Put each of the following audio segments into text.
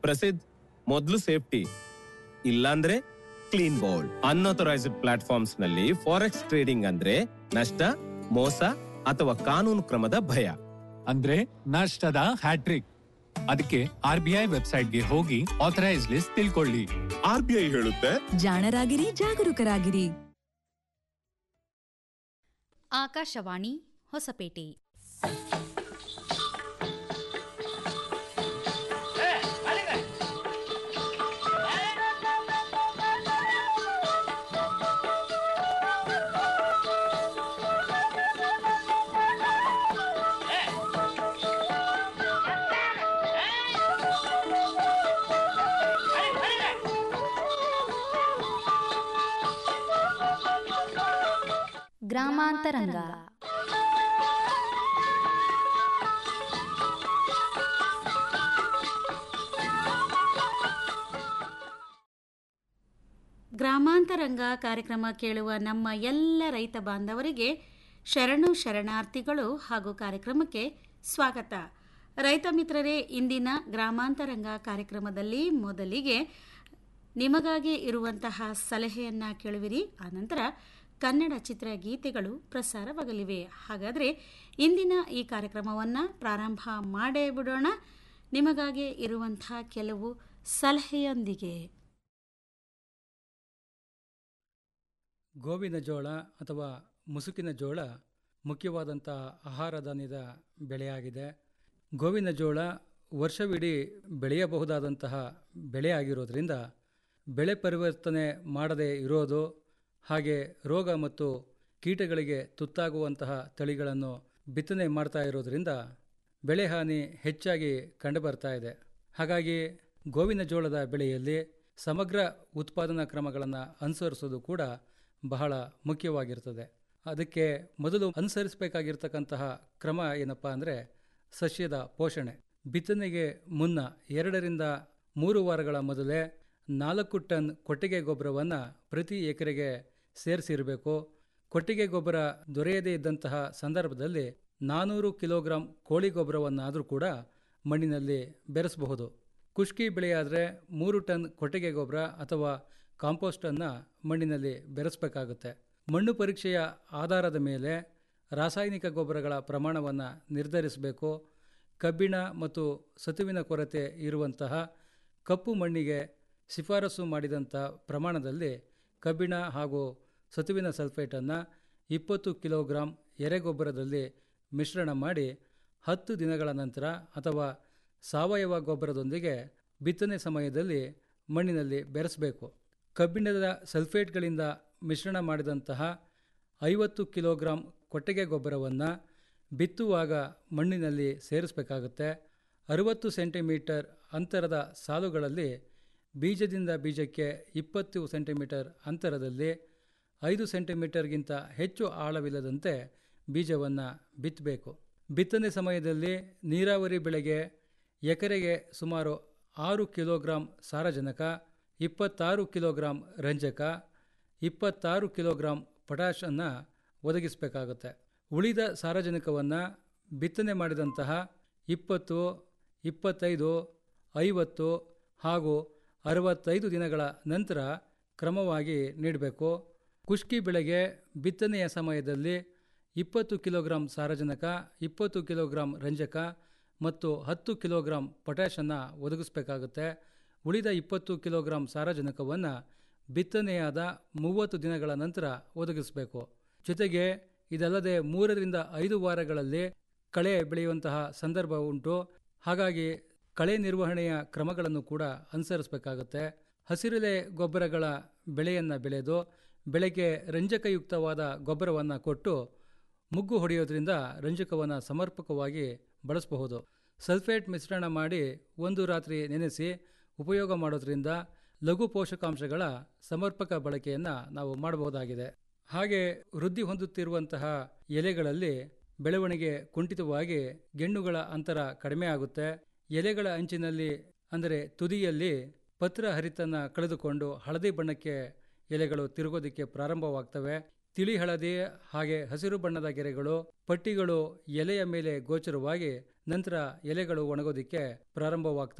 ಪ್ರಸಿದ್ಧ ಮೊದಲು ಸೇಫ್ಟಿ ಇಲ್ಲಾಂದ್ರೆ ಕ್ಲೀನ್ ಬೌಲ್ಡ್ ಅನ್ಅಥರೈಸ್ಡ್ ಪ್ಲಾಟ್ಫಾರ್ಮ್ಸ್ ನಲ್ಲಿ ಫಾರೆಕ್ಸ್ ಟ್ರೇಡಿಂಗ್ ಅಂದ್ರೆ ನಷ್ಟ ಮೋಸ ಅಥವಾ ಕಾನೂನು ಕ್ರಮದ ಭಯ ಅಂದ್ರೆ ನಷ್ಟದ ಹ್ಯಾಟ್ರಿಕ್ ಅದಕ್ಕೆ ಆರ್ ಬಿ ಐ ವೆಬ್ಸೈಟ್ಗೆ ಹೋಗಿ ಆಥರೈಸ್ ಲಿಸ್ಟ್ ತಿಳ್ಕೊಳ್ಳಿ ಆರ್ ಬಿ ಐ ಹೇಳುತ್ತೆ ಜಾಣರಾಗಿರಿ ಜಾಗರೂಕರಾಗಿರಿ ಆಕಾಶವಾಣಿ ಹೊಸಪೇಟೆ ಗ್ರಾಮಾಂತರಂಗ ಗ್ರಾಮಾಂತರಂಗ ಕಾರ್ಯಕ್ರಮ ಕೇಳುವ ನಮ್ಮ ಎಲ್ಲ ರೈತ ಬಾಂಧವರಿಗೆ ಶರಣು ಶರಣಾರ್ಥಿಗಳು ಹಾಗೂ ಕಾರ್ಯಕ್ರಮಕ್ಕೆ ಸ್ವಾಗತ ರೈತ ಮಿತ್ರರೇ ಇಂದಿನ ಗ್ರಾಮಾಂತರಂಗ ಕಾರ್ಯಕ್ರಮದಲ್ಲಿ ಮೊದಲಿಗೆ ನಿಮಗಾಗಿ ಇರುವಂತಹ ಸಲಹೆಯನ್ನು ಕೇಳುವಿರಿ ಆನಂತರ ಕನ್ನಡ ಚಿತ್ರಗೀತೆಗಳು ಪ್ರಸಾರವಾಗಲಿವೆ ಹಾಗಾದರೆ ಇಂದಿನ ಈ ಕಾರ್ಯಕ್ರಮವನ್ನು ಪ್ರಾರಂಭ ಮಾಡೇ ಬಿಡೋಣ ನಿಮಗಾಗಿ ಇರುವಂತಹ ಕೆಲವು ಸಲಹೆಯೊಂದಿಗೆ ಗೋವಿನ ಜೋಳ ಅಥವಾ ಮುಸುಕಿನ ಜೋಳ ಮುಖ್ಯವಾದಂಥ ಆಹಾರ ಧಾನ್ಯದ ಬೆಳೆಯಾಗಿದೆ ಗೋವಿನ ಜೋಳ ವರ್ಷವಿಡೀ ಬೆಳೆಯಬಹುದಾದಂತಹ ಬೆಳೆ ಆಗಿರೋದ್ರಿಂದ ಬೆಳೆ ಪರಿವರ್ತನೆ ಮಾಡದೇ ಇರೋದು ಹಾಗೆ ರೋಗ ಮತ್ತು ಕೀಟಗಳಿಗೆ ತುತ್ತಾಗುವಂತಹ ತಳಿಗಳನ್ನು ಬಿತ್ತನೆ ಮಾಡ್ತಾ ಇರೋದ್ರಿಂದ ಬೆಳೆ ಹಾನಿ ಹೆಚ್ಚಾಗಿ ಕಂಡುಬರ್ತಾ ಇದೆ ಹಾಗಾಗಿ ಗೋವಿನ ಜೋಳದ ಬೆಳೆಯಲ್ಲಿ ಸಮಗ್ರ ಉತ್ಪಾದನಾ ಕ್ರಮಗಳನ್ನು ಅನುಸರಿಸೋದು ಕೂಡ ಬಹಳ ಮುಖ್ಯವಾಗಿರ್ತದೆ ಅದಕ್ಕೆ ಮೊದಲು ಅನುಸರಿಸಬೇಕಾಗಿರ್ತಕ್ಕಂತಹ ಕ್ರಮ ಏನಪ್ಪ ಅಂದರೆ ಸಸ್ಯದ ಪೋಷಣೆ ಬಿತ್ತನೆಗೆ ಮುನ್ನ ಎರಡರಿಂದ ಮೂರು ವಾರಗಳ ಮೊದಲೇ ನಾಲ್ಕು ಟನ್ ಕೊಟ್ಟಿಗೆ ಗೊಬ್ಬರವನ್ನು ಪ್ರತಿ ಎಕರೆಗೆ ಸೇರಿಸಿರಬೇಕು ಕೊಟ್ಟಿಗೆ ಗೊಬ್ಬರ ದೊರೆಯದೇ ಇದ್ದಂತಹ ಸಂದರ್ಭದಲ್ಲಿ ನಾನೂರು ಕಿಲೋಗ್ರಾಂ ಕೋಳಿ ಗೊಬ್ಬರವನ್ನಾದರೂ ಕೂಡ ಮಣ್ಣಿನಲ್ಲಿ ಬೆರೆಸಬಹುದು ಕುಷ್ಕಿ ಬೆಳೆಯಾದರೆ ಮೂರು ಟನ್ ಕೊಟ್ಟಿಗೆ ಗೊಬ್ಬರ ಅಥವಾ ಕಾಂಪೋಸ್ಟನ್ನು ಮಣ್ಣಿನಲ್ಲಿ ಬೆರೆಸಬೇಕಾಗುತ್ತೆ ಮಣ್ಣು ಪರೀಕ್ಷೆಯ ಆಧಾರದ ಮೇಲೆ ರಾಸಾಯನಿಕ ಗೊಬ್ಬರಗಳ ಪ್ರಮಾಣವನ್ನು ನಿರ್ಧರಿಸಬೇಕು ಕಬ್ಬಿಣ ಮತ್ತು ಸತುವಿನ ಕೊರತೆ ಇರುವಂತಹ ಕಪ್ಪು ಮಣ್ಣಿಗೆ ಶಿಫಾರಸು ಮಾಡಿದಂಥ ಪ್ರಮಾಣದಲ್ಲಿ ಕಬ್ಬಿಣ ಹಾಗೂ ಸತುವಿನ ಸಲ್ಫೇಟನ್ನು ಇಪ್ಪತ್ತು ಕಿಲೋಗ್ರಾಂ ಎರೆಗೊಬ್ಬರದಲ್ಲಿ ಮಿಶ್ರಣ ಮಾಡಿ ಹತ್ತು ದಿನಗಳ ನಂತರ ಅಥವಾ ಸಾವಯವ ಗೊಬ್ಬರದೊಂದಿಗೆ ಬಿತ್ತನೆ ಸಮಯದಲ್ಲಿ ಮಣ್ಣಿನಲ್ಲಿ ಬೆರೆಸಬೇಕು ಕಬ್ಬಿಣದ ಸಲ್ಫೇಟ್ಗಳಿಂದ ಮಿಶ್ರಣ ಮಾಡಿದಂತಹ ಐವತ್ತು ಕಿಲೋಗ್ರಾಂ ಕೊಟ್ಟಿಗೆ ಗೊಬ್ಬರವನ್ನು ಬಿತ್ತುವಾಗ ಮಣ್ಣಿನಲ್ಲಿ ಸೇರಿಸಬೇಕಾಗುತ್ತೆ ಅರುವತ್ತು ಸೆಂಟಿಮೀಟರ್ ಅಂತರದ ಸಾಲುಗಳಲ್ಲಿ ಬೀಜದಿಂದ ಬೀಜಕ್ಕೆ ಇಪ್ಪತ್ತು ಸೆಂಟಿಮೀಟರ್ ಅಂತರದಲ್ಲಿ ಐದು ಸೆಂಟಿಮೀಟರ್ಗಿಂತ ಹೆಚ್ಚು ಆಳವಿಲ್ಲದಂತೆ ಬೀಜವನ್ನು ಬಿತ್ತಬೇಕು ಬಿತ್ತನೆ ಸಮಯದಲ್ಲಿ ನೀರಾವರಿ ಬೆಳೆಗೆ ಎಕರೆಗೆ ಸುಮಾರು ಆರು ಕಿಲೋಗ್ರಾಂ ಸಾರಜನಕ ಇಪ್ಪತ್ತಾರು ಕಿಲೋಗ್ರಾಂ ರಂಜಕ ಇಪ್ಪತ್ತಾರು ಕಿಲೋಗ್ರಾಂ ಪೊಟ್ಯಾಷನ್ನು ಒದಗಿಸಬೇಕಾಗುತ್ತೆ ಉಳಿದ ಸಾರಜನಕವನ್ನು ಬಿತ್ತನೆ ಮಾಡಿದಂತಹ ಇಪ್ಪತ್ತು ಇಪ್ಪತ್ತೈದು ಐವತ್ತು ಹಾಗೂ ಅರವತ್ತೈದು ದಿನಗಳ ನಂತರ ಕ್ರಮವಾಗಿ ನೀಡಬೇಕು ಕುಷ್ಕಿ ಬೆಳೆಗೆ ಬಿತ್ತನೆಯ ಸಮಯದಲ್ಲಿ ಇಪ್ಪತ್ತು ಕಿಲೋಗ್ರಾಂ ಸಾರಜನಕ ಇಪ್ಪತ್ತು ಕಿಲೋಗ್ರಾಂ ರಂಜಕ ಮತ್ತು ಹತ್ತು ಕಿಲೋಗ್ರಾಂ ಪೊಟ್ಯಾಷನ್ನು ಒದಗಿಸಬೇಕಾಗುತ್ತೆ ಉಳಿದ ಇಪ್ಪತ್ತು ಕಿಲೋಗ್ರಾಂ ಸಾರಜನಕವನ್ನು ಬಿತ್ತನೆಯಾದ ಮೂವತ್ತು ದಿನಗಳ ನಂತರ ಒದಗಿಸಬೇಕು ಜೊತೆಗೆ ಇದಲ್ಲದೆ ಮೂರರಿಂದ ಐದು ವಾರಗಳಲ್ಲಿ ಕಳೆ ಬೆಳೆಯುವಂತಹ ಸಂದರ್ಭ ಉಂಟು ಹಾಗಾಗಿ ಕಳೆ ನಿರ್ವಹಣೆಯ ಕ್ರಮಗಳನ್ನು ಕೂಡ ಅನುಸರಿಸಬೇಕಾಗುತ್ತೆ ಹಸಿರೆಲೆ ಗೊಬ್ಬರಗಳ ಬೆಳೆಯನ್ನು ಬೆಳೆದು ಬೆಳೆಗೆ ರಂಜಕಯುಕ್ತವಾದ ಗೊಬ್ಬರವನ್ನು ಕೊಟ್ಟು ಮುಗ್ಗು ಹೊಡೆಯೋದ್ರಿಂದ ರಂಜಕವನ್ನು ಸಮರ್ಪಕವಾಗಿ ಬಳಸಬಹುದು ಸಲ್ಫೇಟ್ ಮಿಶ್ರಣ ಮಾಡಿ ಒಂದು ರಾತ್ರಿ ನೆನೆಸಿ ಉಪಯೋಗ ಮಾಡೋದ್ರಿಂದ ಲಘು ಪೋಷಕಾಂಶಗಳ ಸಮರ್ಪಕ ಬಳಕೆಯನ್ನು ನಾವು ಮಾಡಬಹುದಾಗಿದೆ ಹಾಗೆ ವೃದ್ಧಿ ಹೊಂದುತ್ತಿರುವಂತಹ ಎಲೆಗಳಲ್ಲಿ ಬೆಳವಣಿಗೆ ಕುಂಠಿತವಾಗಿ ಗೆಣ್ಣುಗಳ ಅಂತರ ಕಡಿಮೆ ಆಗುತ್ತೆ ಎಲೆಗಳ ಅಂಚಿನಲ್ಲಿ ಅಂದರೆ ತುದಿಯಲ್ಲಿ ಪತ್ರ ಹರಿತನ್ನು ಕಳೆದುಕೊಂಡು ಹಳದಿ ಬಣ್ಣಕ್ಕೆ ಎಲೆಗಳು ತಿರುಗೋದಕ್ಕೆ ಪ್ರಾರಂಭವಾಗ್ತವೆ ತಿಳಿ ಹಳದಿ ಹಾಗೆ ಹಸಿರು ಬಣ್ಣದ ಗೆರೆಗಳು ಪಟ್ಟಿಗಳು ಎಲೆಯ ಮೇಲೆ ಗೋಚರವಾಗಿ ನಂತರ ಎಲೆಗಳು ಒಣಗೋದಿಕ್ಕೆ ಪ್ರಾರಂಭವಾಗ್ತವೆ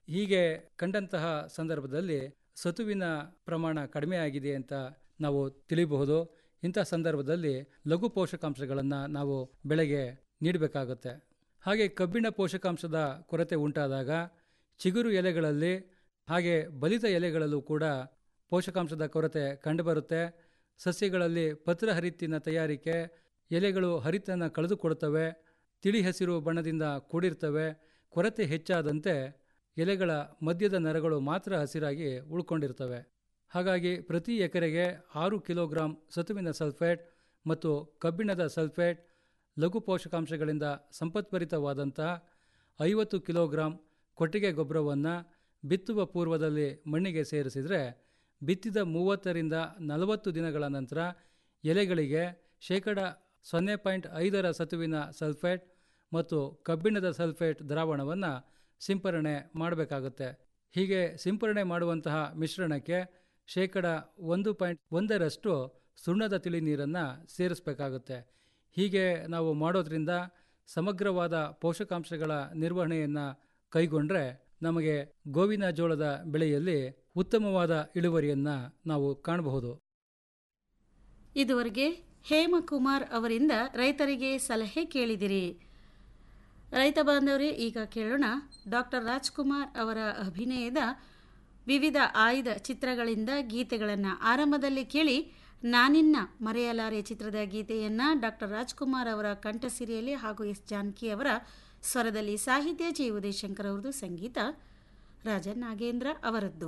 ಹೀಗೆ ಕಂಡಂತಹ ಸಂದರ್ಭದಲ್ಲಿ ಸತುವಿನ ಪ್ರಮಾಣ ಕಡಿಮೆ ಆಗಿದೆ ಅಂತ ನಾವು ತಿಳಿಬಹುದು ಇಂಥ ಸಂದರ್ಭದಲ್ಲಿ ಲಘು ಪೋಷಕಾಂಶಗಳನ್ನು ನಾವು ಬೆಳೆಗೆ ನೀಡಬೇಕಾಗುತ್ತೆ ಹಾಗೆ ಕಬ್ಬಿಣ ಪೋಷಕಾಂಶದ ಕೊರತೆ ಉಂಟಾದಾಗ ಚಿಗುರು ಎಲೆಗಳಲ್ಲಿ ಹಾಗೆ ಬಲಿತ ಎಲೆಗಳಲ್ಲೂ ಕೂಡ ಪೋಷಕಾಂಶದ ಕೊರತೆ ಕಂಡುಬರುತ್ತೆ ಸಸ್ಯಗಳಲ್ಲಿ ಪತ್ರ ಹರಿತ್ತಿನ ತಯಾರಿಕೆ ಎಲೆಗಳು ಹರಿತನ್ನು ಕಳೆದುಕೊಳ್ತವೆ ತಿಳಿ ಹಸಿರು ಬಣ್ಣದಿಂದ ಕೂಡಿರ್ತವೆ ಕೊರತೆ ಹೆಚ್ಚಾದಂತೆ ಎಲೆಗಳ ಮಧ್ಯದ ನರಗಳು ಮಾತ್ರ ಹಸಿರಾಗಿ ಉಳ್ಕೊಂಡಿರ್ತವೆ ಹಾಗಾಗಿ ಪ್ರತಿ ಎಕರೆಗೆ ಆರು ಕಿಲೋಗ್ರಾಂ ಸತುವಿನ ಸಲ್ಫೇಟ್ ಮತ್ತು ಕಬ್ಬಿಣದ ಸಲ್ಫೇಟ್ ಲಘು ಪೋಷಕಾಂಶಗಳಿಂದ ಸಂಪತ್ಭರಿತವಾದಂತಹ ಐವತ್ತು ಕಿಲೋಗ್ರಾಂ ಕೊಟ್ಟಿಗೆ ಗೊಬ್ಬರವನ್ನು ಬಿತ್ತುವ ಪೂರ್ವದಲ್ಲಿ ಮಣ್ಣಿಗೆ ಸೇರಿಸಿದರೆ ಬಿತ್ತಿದ ಮೂವತ್ತರಿಂದ ನಲವತ್ತು ದಿನಗಳ ನಂತರ ಎಲೆಗಳಿಗೆ ಶೇಕಡ ಸೊನ್ನೆ ಪಾಯಿಂಟ್ ಐದರ ಸತುವಿನ ಸಲ್ಫೇಟ್ ಮತ್ತು ಕಬ್ಬಿಣದ ಸಲ್ಫೇಟ್ ದ್ರಾವಣವನ್ನು ಸಿಂಪರಣೆ ಮಾಡಬೇಕಾಗುತ್ತೆ ಹೀಗೆ ಸಿಂಪರಣೆ ಮಾಡುವಂತಹ ಮಿಶ್ರಣಕ್ಕೆ ಶೇಕಡ ಒಂದು ಪಾಯಿಂಟ್ ಒಂದರಷ್ಟು ಸುಣ್ಣದ ತಿಳಿ ನೀರನ್ನು ಸೇರಿಸಬೇಕಾಗುತ್ತೆ ಹೀಗೆ ನಾವು ಮಾಡೋದ್ರಿಂದ ಸಮಗ್ರವಾದ ಪೋಷಕಾಂಶಗಳ ನಿರ್ವಹಣೆಯನ್ನು ಕೈಗೊಂಡ್ರೆ ನಮಗೆ ಗೋವಿನ ಜೋಳದ ಬೆಳೆಯಲ್ಲಿ ಉತ್ತಮವಾದ ಇಳುವರಿಯನ್ನು ನಾವು ಕಾಣಬಹುದು ಇದುವರೆಗೆ ಹೇಮಕುಮಾರ್ ಅವರಿಂದ ರೈತರಿಗೆ ಸಲಹೆ ಕೇಳಿದಿರಿ ರೈತ ಬಾಂಧವರೇ ಈಗ ಕೇಳೋಣ ಡಾಕ್ಟರ್ ರಾಜ್ಕುಮಾರ್ ಅವರ ಅಭಿನಯದ ವಿವಿಧ ಆಯ್ದ ಚಿತ್ರಗಳಿಂದ ಗೀತೆಗಳನ್ನು ಆರಂಭದಲ್ಲಿ ಕೇಳಿ ನಾನಿನ್ನ ಮರೆಯಲಾರೆ ಚಿತ್ರದ ಗೀತೆಯನ್ನು ಡಾಕ್ಟರ್ ರಾಜ್ಕುಮಾರ್ ಅವರ ಕಂಠಸಿರಿಯಲ್ಲಿ ಹಾಗೂ ಎಸ್ ಜಾನಕಿ ಅವರ ಸ್ವರದಲ್ಲಿ ಸಾಹಿತ್ಯ ಜಿ ಉದಯಶಂಕರ್ ಅವರದು ಸಂಗೀತ ರಾಜ ನಾಗೇಂದ್ರ ಅವರದ್ದು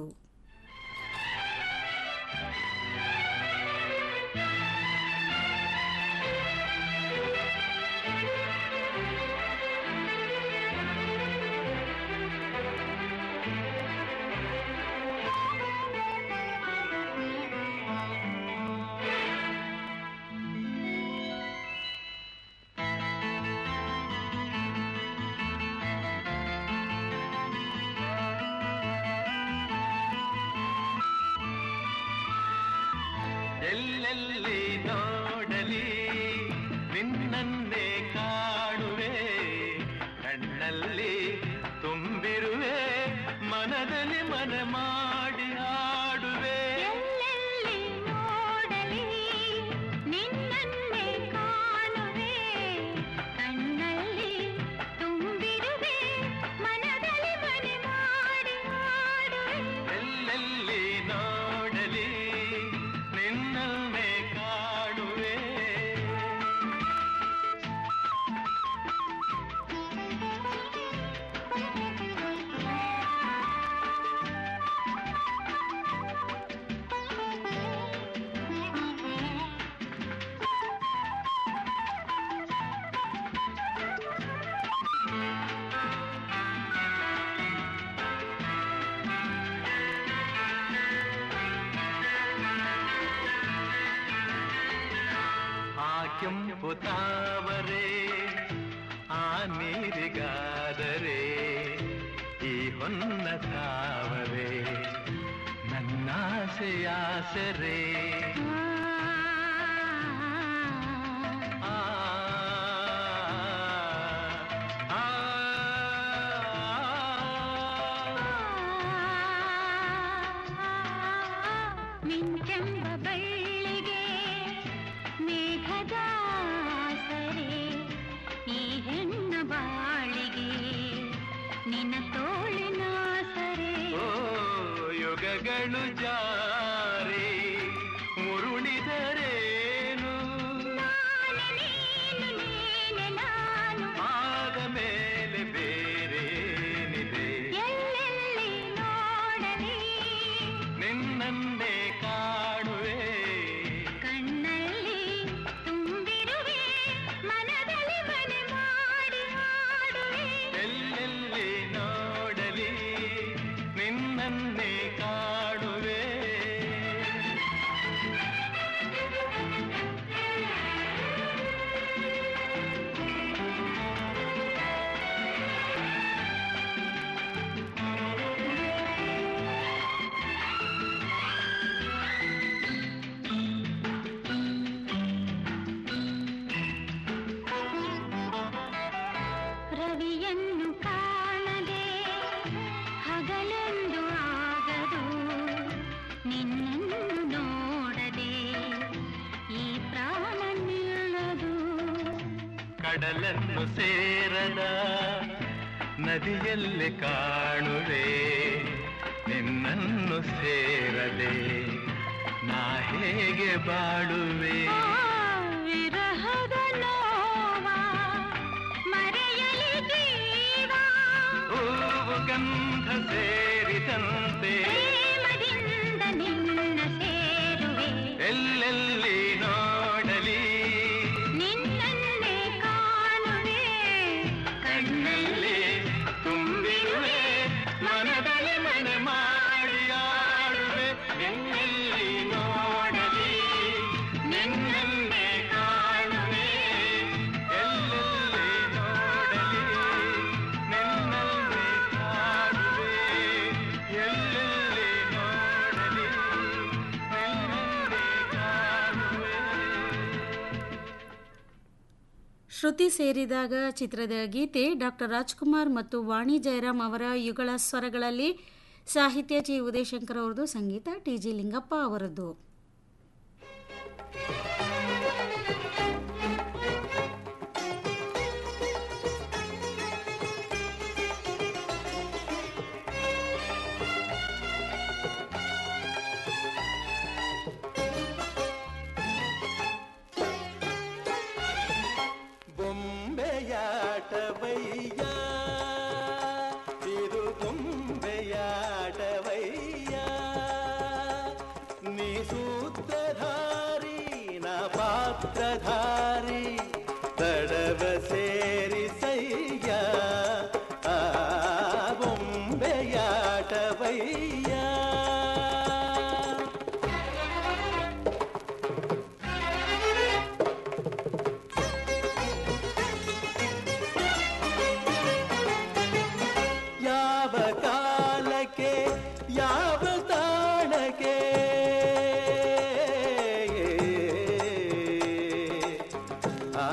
ಎಲ್ಲೆಲ್ಲಿ ನೋಡಲಿ ನಿನ್ನನ್ನೇ ಕಾಣುವೆ ಕಣ್ಣಲ್ಲಿ ತುಂಬಿರುವೆ ಮನದಲ್ಲಿ ಮನ ಮಾಡಿ ಆಡುವೆ ಎಲ್ಲೆಲ್ಲಿ ನೋಡಲಿ ನಿನ್ನನ್ನೇ ಕಾಣುವೆ ಕಣ್ಣಲ್ಲಿ ತುಂಬಿರುವೆ ಮನದಲ್ಲಿ ಮನೆ ಮಾಡಿ ಹಾಡುವೆ ಎಲ್ಲೆಲ್ಲಿ ನೋಡಲಿ ನಿನ್ನನ್ನೇ ಕಾಣುವೆ ಆ ಕೆಂಪು ತಾವರೆ ಆ ನೀರಿಗಾದರೆ ಈ ಹೊನ್ನ ತಾವರೆ ನನ್ನಾಸೆಯಾಸರೆ ಆ, ಆ, ಮಿಂಚೆಂಬ ಬಳ್ಳಿಗೆ ಮೇಘದ ಸರೆ ಈ ಹೆಣ್ಣ ಬಾಳಿಗೆ ನಿನ್ನ ತೋಳಿನ ಸರೆ ಓ ಯುಗಗಳು ಜಾರಿ ಮುರುಳಿದರೇನು ನಾನು ನೀನು ನೀನೆ ನಾನು ಆದ ಮೇಲೆ ಬೇರೇನಿದೆ ಎಲ್ಲೆಲ್ಲಿ ನೋಡಲಿ ನಿನ್ನನ್ನೇ ಕಾಣುವೆ ಕಣ್ಣಲ್ಲಿ ತುಂಬಿರುವೆ ಮನದಲ್ಲಿ ಮನೆ ಮಾಡಿ ಹಾಡುವೆ ಎಲ್ಲೆಲ್ಲಿ ನೋಡಲಿ ನಿನ್ನನ್ನೇ ಕಾಣುವೆ ನಿನ್ನನ್ನು ನೋಡದೆ ಈ ಪ್ರಾಣ ನಿಲ್ಲದು ಕಡಲನ್ನು ಸೇರದ ನದಿಯಲ್ಲಿ ಕಾಣುವೆ ನಿನ್ನನ್ನು ಸೇರದೆ ನಾ ಹೇಗೆ ಬಾಳುವೆ ಆ ವಿರಹದ ನೋವ ಮರೆಯಲಿ ಜೀವ ಹೂವು ಗಂಧ ಸೇರಿದಂತೆ ಪ್ರೇಮದಿಂದ ನಿನ್ನ ಸೇರುವೆ ಎಲ್ಲೆಲ್ಲಿ ನೋಡಲಿ ನಿನ್ನನ್ನೇ ಕಾಣುವೆ ಕಣ್ಣಲ್ಲಿ ತುಂಬಿರುವೆ ಮನದಲ್ಲಿ ಮನೆ ಮಾಡಿ ಆಡುವೆ ಎಲ್ಲೆಲ್ಲಿ ನೋಡಲಿ ನಿನ್ನನ್ನೇ ಕಾಣುವೆ ಎಲ್ಲೆಲ್ಲಿ ನೋಡಲಿ ನಿನ್ನನ್ನೇ ಕಾಣುವೆ ಎಲ್ಲೆಲ್ಲಿ ನೋಡಲಿ ನಿನ್ನನ್ನೇ ಕಾಣುವೆ ಶ್ರುತಿ ಸೇರಿದಾಗ ಚಿತ್ರದ ಗೀತೆ ಡಾಕ್ಟರ್ ರಾಜ್ಕುಮಾರ್ ಮತ್ತು ವಾಣಿ ಜಯರಾಮ್ ಅವರ ಯುಗಳ ಸ್ವರಗಳಲ್ಲಿ ಸಾಹಿತ್ಯ ಜಿ ಉದಯಶಂಕರ್ ಅವರದು ಸಂಗೀತ ಟಿ ಜಿ ಲಿಂಗಪ್ಪ ಅವರದ್ದು ಬೊಂಬೆಯಾಟವಯ್ಯ ಇದು ಬೊಂಬೆಯಾಟವಯ್ಯ ನೀ ಸೂತ್ರಧಾರಿ ನಾ ಪಾತ್ರಧಾರಿ ತಡವ ಸೇರಿಸಯ್ಯ ಆ ಬೊಂಬೆಯಾಟವಯ್ಯ ಯಾವ ಕಾಲಕ್ಕೆ ಯಾವ ತಾಣಕ್ಕೆ ಆ,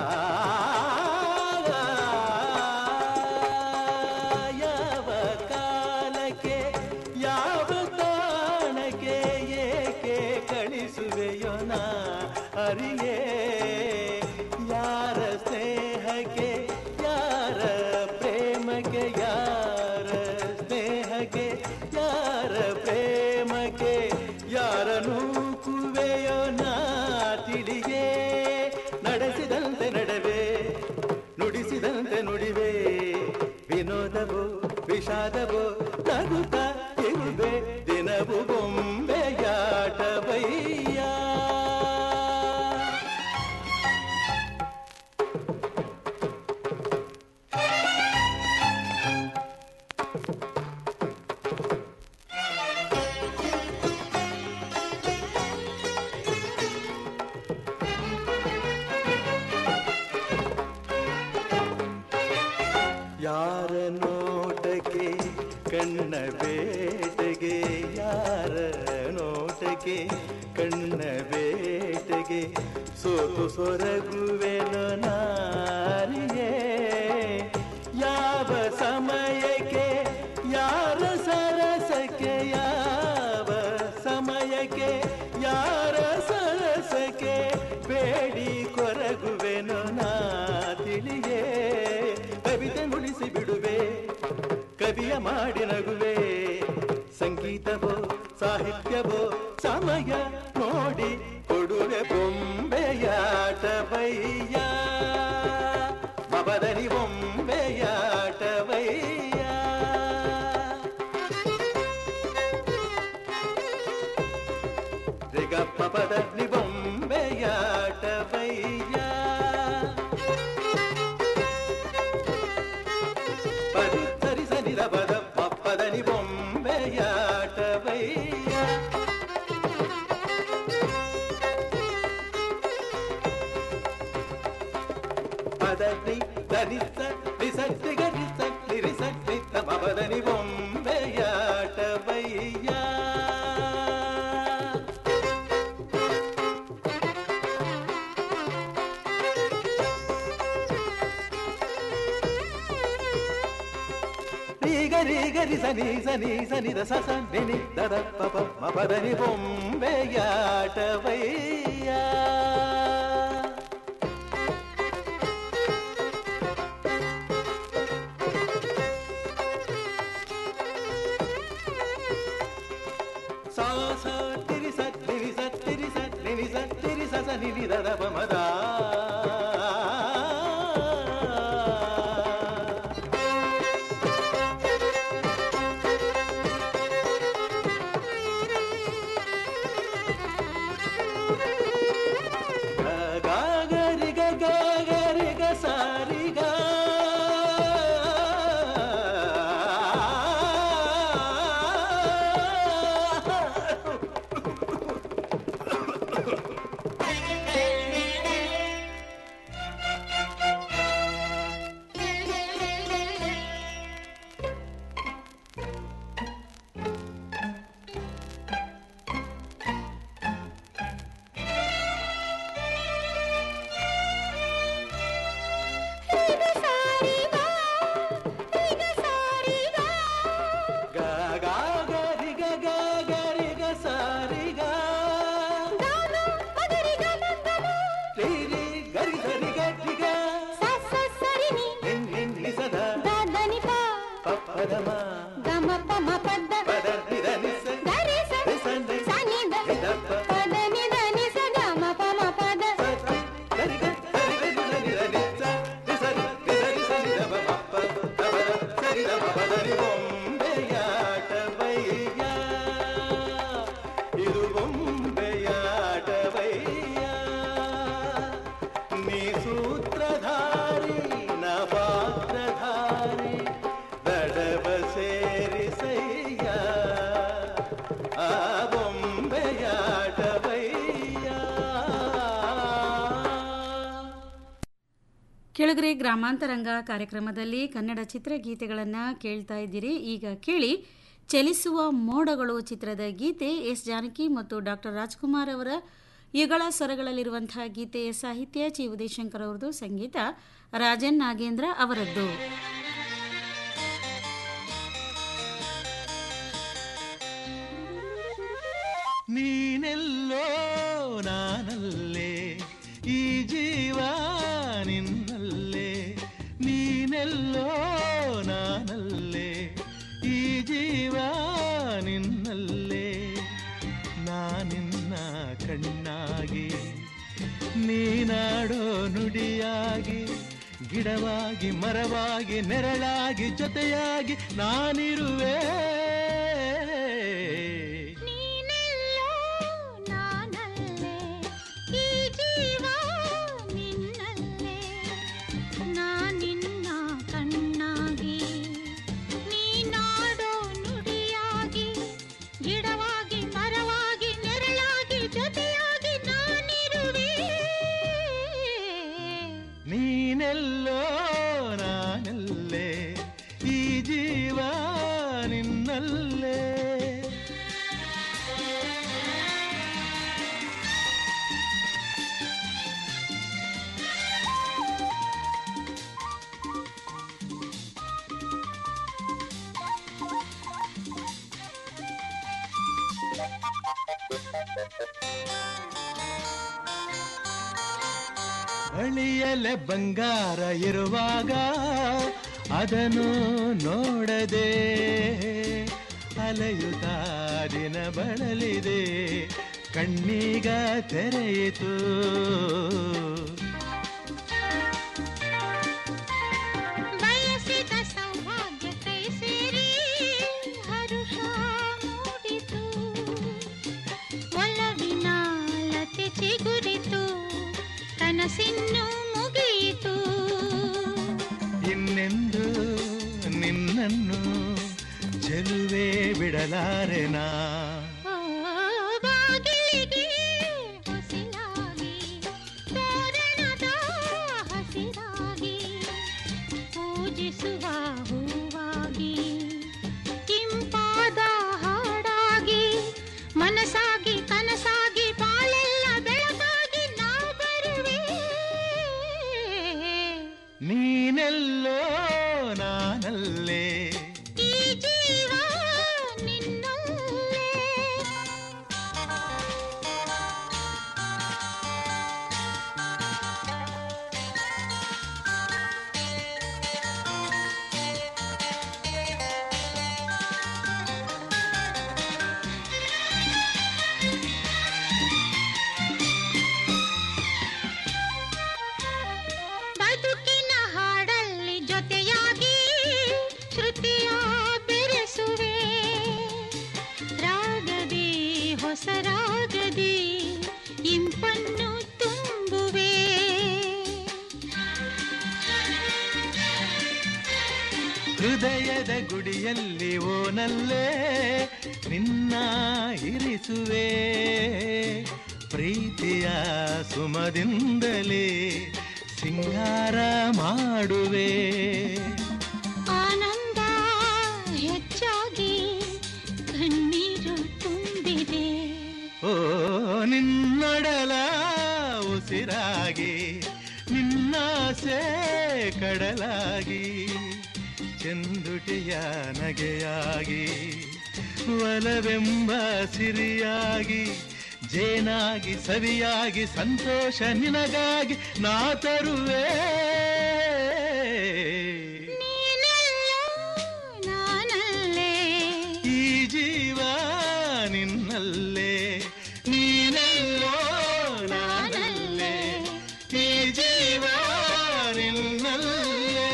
ಯಾವ ಕಾಲಕ್ಕೆ ಯಾವ ತಾಣಕ್ಕೆ ಏಕೆ ಕಳಿಸುವೆಯೋ ನಾ ಅರಿಯೇ ಯಾರ ಸ್ನೇಹಕ್ಕೆ ಯಾರ ಪ್ರೇಮಕ್ಕೆ ಯಾರ ಸ್ನೇಹಕ್ಕೆ ಯಾರ ಪ್ರೇಮಕ್ಕೆ ಯಾರ ನೂಕುವೆಯೋ ನಾ ತಿಳಿಯೇ ನಡೆಸಿದಂತೆ ನಡವೆ ನುಡಿಸಿದಂತೆ ನುಡಿವೆ ವಿನೋದವೋ ವಿಷಾದವೋ ನಗುತ್ತ ಇರುವೆ ದಿನವು ಬೊಂಬೆಯಾಟವಯ್ಯ ಯಾರ ನೋಟಕ್ಕೆ ಕಣ್ಣ ಬೇಟೆಗೆ ಯಾರ ನೋಟಕ್ಕೆ ಕಣ್ಣ ಬೇಟೆಗೆ ಸೋತು ಸೊರಗುವೆನು ನಾರಿಯೇ ಯಾವ ಸಮಯಕ್ಕೆ ಯಾರ ಸರಸಕ್ಕೆ ಯಾವ ಸಮಯಕ್ಕೆ ಯಾರ ಸರಸಕ್ಕೆ ಬೇಡಿ ಕೊರಗುವೆನು ನಾ ತಿಳಿಯೇ ಕವಿತೆ ನುಡಿಸಿ ಬಿಡುವೆ ಕವಿಯ ಮಾಡಿ ನಗುವೆ ಸಂಗೀತವೋ ಸಾಹಿತ್ಯವೋ ಸಮಯ ನೋಡಿ ಕೊಡುವೆ ಬೊಂಬೆಯಾಟ ಬಯ್ಯ ಮಬದನಿ ಬೊಂಬೆಯಾಟ ಬಯ್ಯ ರಿಗಪ್ಪ ಪದ ನಿ ಬೊಂಬೆಯಾಟ ಬಯ್ಯ ಪರಿ ಸರಿ ಸನಿ ರಬದ ಪಪ್ಪದನಿ ಬೊಂಬೆಯಾಟ ಬಯ್ಯ ಪದನಿ ಧನಿಸ ರಿಸಟ್ಟಿ ಗರಿಸ ನಿರಿಸಟ್ಟಿ ಮಬದನಿ ಬೊಂಬೆಯಾಟ ಬಯ್ಯ ರೀಗ ರೀಗ ಗರಿ ಸನಿ ಸನಿ ಸನಿ ದ ಸ ಸ ನಿ ನಿ ದ ದ ಪ ಪ ಮ ಪ ದ ನಿ ಬೊಂಬೆಯಾಟವಯ್ಯ ಸಾ ಸ ತಿರಿ ಸ ತಿರಿ ಸ ತಿರಿ ಸ ನಿನಿ ಸ ತಿರಿ ಸ ಸ ನಿನಿ ದ ದ ಪ ಮ ದ ಗ ಗ ಗ ರಿ ಗ ಗ ಗ ರಿ ಗ ಸ ರಿ ಗ ಗ ಗ ಗ ರಿ ಗ ಗ ಗ ರಿ ಗ ಸ ರಿ ಗ ರಿ ರಿ ಗ ರಿ ಸ ರಿ ಗ ರಿ ಗ ನಿನ್ ನಿನ್ ನಿ ಸ ದ ಪ ಪ ದ ಮ ಪದ ನಿ ದ ನಿ ಸ ರಿ ಸ ನಿ ನಿ ದ ಪ ಸ ರಿ ಗ ರಿ ಗ ರಿ ಗ ರಿ ದ ನಿ ದ ನಿ ಸ ರಿ ಸ ರಿ ರಿ ಸ ರಿ ಸ ನಿ ದ ಪ ಮ ಪ ದ ಪ ದ ಸ ರಿ ದ ಪ ಪ ದ ನಿ ಬೊಂಬೆಯಾಟವಯ್ಯ ಇದು ಬೊಂಬೆಯಾಟವಯ್ಯ ನೀ ಸೂತ್ರಧಾರಿ ನ ಪಾತ್ರಧಾರಿ ದಡವ ಸೇರಿಸಯ್ಯ ಆ ಬೊಂಬೆಯಾಟವಯ್ಯ ಕೆಳಗರೆ ಗ್ರಾಮಾಂತರಂಗ ಕಾರ್ಯಕ್ರಮದಲ್ಲಿ ಕನ್ನಡ ಚಿತ್ರಗೀತೆಗಳನ್ನು ಕೇಳ್ತಾ ಇದ್ದೀರಿ ಈಗ ಕೇಳಿ ಚಲಿಸುವ ಮೋಡಗಳು ಚಿತ್ರದ ಗೀತೆ ಎಸ್ ಜಾನಕಿ ಮತ್ತು ಡಾಕ್ಟರ್ ರಾಜ್ಕುಮಾರ್ ಅವರ ಯುಗಳ ಸ್ವರಗಳಲ್ಲಿರುವಂತಹ ಗೀತೆಯ ಸಾಹಿತ್ಯ ಚಿ ಉದಯಶಂಕರ್ ಅವರದು ಸಂಗೀತ ರಾಜನ್ ನಾಗೇಂದ್ರ ಅವರದ್ದು ನೀನೆಲ್ಲೋ ನಾನಲ್ಲೇ ಈ ಜೀವ ನಿನ್ನಲ್ಲೇ ನೀನೆಲ್ಲೋ ನಾನಲ್ಲೇ ಈ ಜೀವ ನಿನ್ನಲ್ಲೇ ನಾನಿನ್ನ ಕಣ್ಣಾಗಿ ನೀನಾಡೋ ನುಡಿಯಾಗಿ ಗಿಡವಾಗಿ ಮರವಾಗಿ ನೆರಳಾಗಿ ಜೊತೆಯಾಗಿ ನಾನಿರುವೆ ನೀನೆಲ್ಲೋ ನಾನಲ್ಲೇ ಈ ಜೀವ ನಿನ್ನಲ್ಲೇ ನಾನಿನ್ನ ಕಣ್ಣಾಗಿ ನೀನಾಡೋ ನುಡಿಯಾಗಿ ಗಿಡವಾಗಿ ಮರವಾಗಿ ನೆರಳಾಗಿ ಜೊತೆಯಾಗಿ ನಾನಿರುವೆ ನೀನೆಲ್ಲೋ ನಾನಲ್ಲೇ ಈ ಜೀವ ನಿನ್ನಲ್ಲೇ ಬಳಿಯಲೆ ಬಂಗಾರ ಇರುವಾಗ ಅದನ್ನು ನೋಡದೆ ಅಲೆಯುತ್ತ ದಿನ ಬಳಲಿದೆ ಕಣ್ಣೀಗ ತೆರೆಯಿತು ಬಯಸಿದ ಸೌಭಾಗ್ಯ ಕೈ ಸೇರಿ ಹರುಷ ಮೂಡಿತು ಒಲವಿನ ಲತೆ ಚಿಗುರಿತು ಕನಸಿನ್ನು ಮುಗಿಯಿತು ಇನ್ನೆಂದು ನಿನ್ನನ್ನು ಚೆಲುವೆ ಬಿಡಲಾರೆನಾ ಓ, ಬಾಗಿಲಿಗೆ ಹೊಸಿಲಾಗಿ ತೋರಣದ ಹಸಿರಾಗಿ ಪೂಜಿಸುವ ಹೂವಾಗಿ ಇಂಪಾದ ಹಾಡಾಗಿ ಮನಸ್ಸಾಗಿ ಕನಸಾಗಿ ಬಾಳೆಲ್ಲ ಬೆಳಗಾಗಿ ನಾ ಬರುವೆ ನೀನೆಲ್ಲೋ ನಾನಲ್ಲೇ ಈ ಜೀವ ಎಲ್ಲಿ ಓನಲ್ಲೇ ನಿನ್ನ ಇರಿಸುವೆ ಪ್ರೀತಿಯ ಸುಮದಿಂದಲೇ ಸಿಂಗಾರ ಮಾಡುವೆ ಆನಂದ ಹೆಚ್ಚಾಗಿ ಕಣ್ಣೀರು ತುಂಬಿದೆ ಓ ನಿನ್ನೊಡಲ ಉಸಿರಾಗಿ ನಿನ್ನಾಸೆ ಕಡಲಾಗಿ ಚೆಂದುಟಿಯ ನಗೆಯಾಗಿ ಒಲವೆಂಬ ಸಿರಿಯಾಗಿ ಜೇನಾಗಿ ಸವಿಯಾಗಿ ಸಂತೋಷ ನಿನಗಾಗಿ ನಾ ತರುವೆ ನೀನೆಲ್ಲೋ ನಾನಲ್ಲೇ ಈ ಜೀವ ನಿನ್ನಲ್ಲೇ ನೀನೆಲ್ಲೋ ನಾನಲ್ಲೇ ಈ ಜೀವ ನಿನ್ನಲ್ಲೇ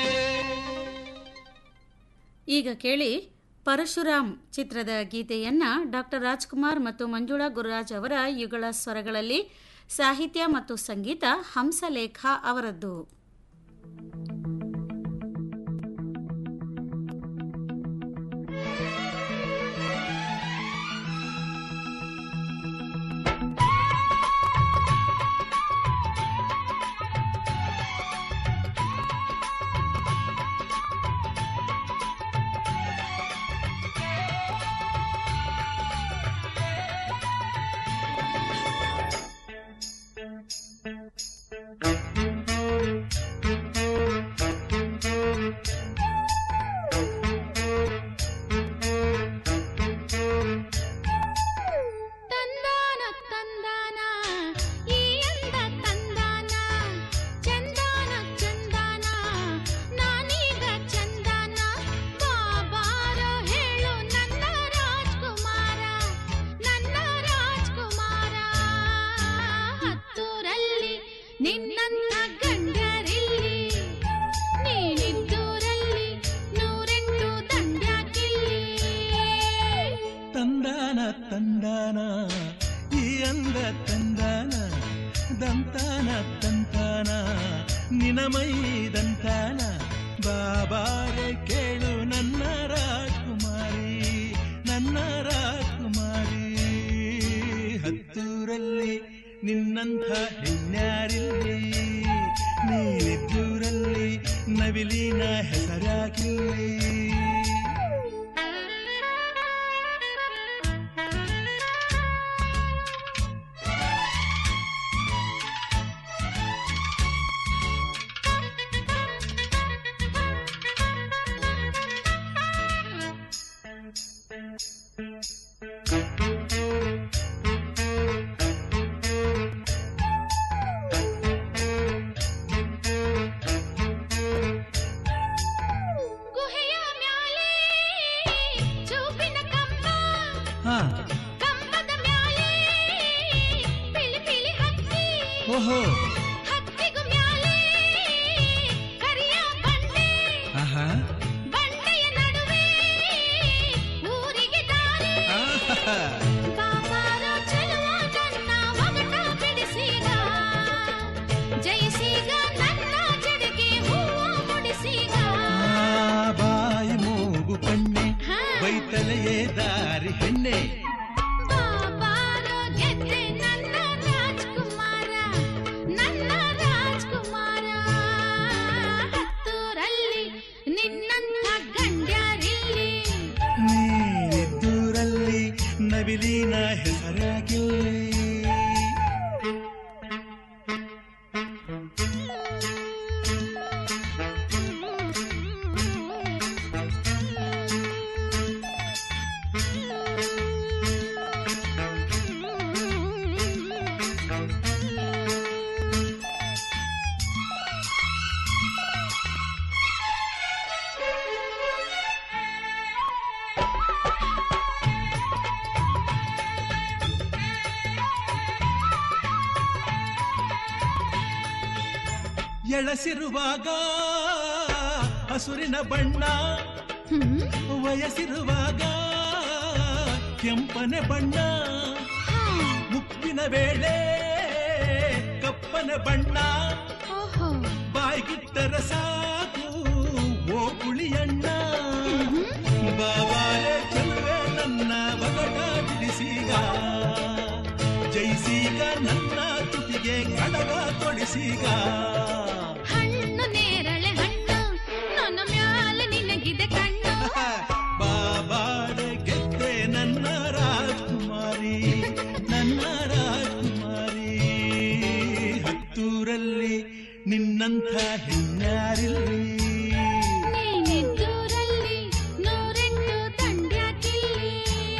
ಈಗ ಕೇಳಿ ಪರಶುರಾಮ್ ಚಿತ್ರದ ಗೀತೆಯನ್ನ ಡಾಕ್ಟರ್ ರಾಜ್ಕುಮಾರ್ ಮತ್ತು ಮಂಜುಳಾ ಗುರುರಾಜ್ ಅವರ ಯುಗಳ ಸ್ವರಗಳಲ್ಲಿ ಸಾಹಿತ್ಯ ಮತ್ತು ಸಂಗೀತ ಹಂಸಲೇಖ ಅವರದ್ದು ತಂದಾನ ತಂದಾನ ಈ ಅಂದ ತಂದಾನ ಚಂದಾನ ಚಂದಾನ ನಾನೀಗ ಚಂದಾನ ಬಾಬಾರ ಹೇಳು ನನ್ನ ರಾಜ್ಕುಮಾರ ನನ್ನ ರಾಜ್ಕುಮಾರ ಹತ್ತೂರಲ್ಲಿ ನಿನ್ನನ್ನ ಗಂಡರಿಲ್ಲಿ ನೀನಿದ್ದೂರಲ್ಲಿ ನೂರೆಂಟು ದಂಡ್ಯಾಕಿಲ್ಲಿ ತಂದಾನ ತಂದಾನ ಈ ಅಂದ ತಂದಾನ ದಂತಾನ ತಂತಾನ ನಿನಮೈ ದಂತಾನ ಬಾಬಾರೆ ಕೇಳು ನನ್ನ ರಾಜ್ಕುಮಾರಿ ನನ್ನ ರಾಜ್ಕುಮಾರಿ ಹತ್ತೂರಲ್ಲಿ ನಿನ್ನಂಥ ಹೆಣ್ಯಾರಿಲ್ಲಿ ನೀನಿದ್ದೂರಲ್ಲಿ ನವಿಲಿನ ಹೆಸರಾಗಿಲ್ಲಿ ಗುಹೆಯ ಮ್ಯಾಲೆ ಚೂಪಿನ ಕಂಬ ಹಾ ಕಂಬದ ಮ್ಯಾಲೆ ಪಿಳಿ ಪಿಳಿ ಹಕ್ಕಿ ಓಹೋ ಹಕ್ಕಿಗು ಮ್ಯಾಲೆ ಕರಿಯ ಬಂಡೆ ಆಹಾ ಬಂಡೆಯ ನಡುವೆ ಊರಿಗೆ ದಾರಿ ಆಹಾ. ಬಾಬಾರ ಚೆಲುವ ನನ್ನ ಒಗಟ ಬಿಡಿಸಿಗ ಜಯಿಸಿಗ ನನ್ನ ಜಡೆಗೆ ಹೂವ ಮುಡಿಸಿಗ ಆ ಬಾಯಿ ಮೂಗು ಕಣ್ಣೆ ಹಾ. ಬೈತಲೆಯೇ ದಾರಿ ಹೆಣ್ಣೆ ಬಾಬಾರ ಗೆದ್ದೆ ನನ್ನ ರಾಜ್ಕುಮಾರ ನನ್ನ ರಾಜ್ಕುಮಾರ ಹತ್ತೂರಲ್ಲಿ ನಿನ್ನಂಥ ಗಂಡ್ಯಾರಿಲ್ಲಿ ನೀನಿದ್ದೂರಲ್ಲಿ ನವಿಲಿನ ಹೆಸರಾಗಿಲ್ಲಿ ಎಳಸಿರುವಾಗ ಹಸುರಿನ ಬಣ್ಣ ವಯಸ್ಸಿರುವಾಗ ಕೆಂಪನೆ ಬಣ್ಣ ಮುಪ್ಪಿನ ವೇಳೆ ಕಪ್ಪನ ಬಣ್ಣ ಬಾಯ್ಗಿಟ್ಟರ ಸಾಕು ಓ ಪುಳಿಯಣ್ಣ ಬಾಬಾರೆ ಚೆಲುವೆ ನನ್ನ ಒಗಟ ಬಿಡಿಸೀಗ ಜೈಸೀಗ ನನ್ನ ತುಟಿಗೆ ಕಡಗ ತೊಡಿಸೀಗ ಹಣ್ಣು ನೇರಳೆ ಹಣ್ಣು ನನ್ನ ಮ್ಯಾಲ ನಿನಗಿದೆ ಕಣ್ಣು ಬಾಬಾರೆ ಗೆದ್ದೆ ನನ್ನ ರಾಜ್ಕುಮಾರಿ ನನ್ನ ರಾಜ್ಕುಮಾರಿ ಹತ್ತೂರಲ್ಲಿ ನಿನ್ನಂಥ ಹೆಣ್ಣಾರಿಲ್ಲಿ ನೀನಿದ್ದೂರಲ್ಲಿ ನೂರೆಂಟು ದಂಡ್ಯಾಕಿಲ್ಲಿ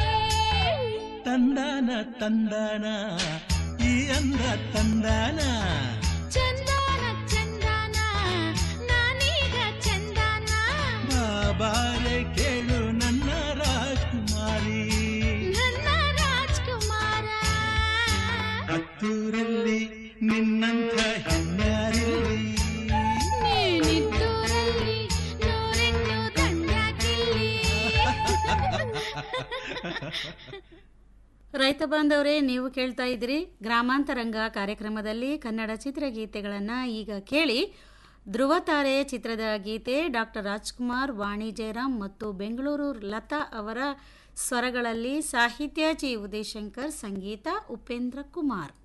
ತಂದಾನ ತಂದಾನ ಈ ಅಂದ ತಂದಾನ ಚಂದಾನ ಚಂದಾನ ನಾನೀಗ ಚಂದಾನ ಬಾಬಾರೆ ಕೇಳು ನನ್ನ ರಾಜ್ಕುಮಾರಿ ನನ್ನ ರಾಜ್ಕುಮಾರ ಹತ್ತೂರಲ್ಲಿ ನಿನ್ನಂಥ ಹೆಣ್ಣಾರಿಲ್ಲಿ ನೀನಿದ್ದೂರಲ್ಲಿ ನೂರೆಂಟು ದಂಡ್ಯಾಕಿಲ್ಲಿ ರೈತ ಬಾಂಧವರೇ ನೀವು ಕೇಳ್ತಾ ಇದ್ದೀರಿ ಗ್ರಾಮಾಂತರಂಗ ಕಾರ್ಯಕ್ರಮದಲ್ಲಿ ಕನ್ನಡ ಚಿತ್ರಗೀತೆಗಳನ್ನು ಈಗ ಕೇಳಿ ಧ್ರುವತಾರೆ ಚಿತ್ರದ ಗೀತೆ ಡಾಕ್ಟರ್ ರಾಜ್ಕುಮಾರ್ ವಾಣಿ ಜಯರಾಮ್ ಮತ್ತು ಬೆಂಗಳೂರು ಲತಾ ಅವರ ಸ್ವರಗಳಲ್ಲಿ ಸಾಹಿತ್ಯ ಜಿ ಉದಯಶಂಕರ್ ಸಂಗೀತ ಉಪೇಂದ್ರ ಕುಮಾರ್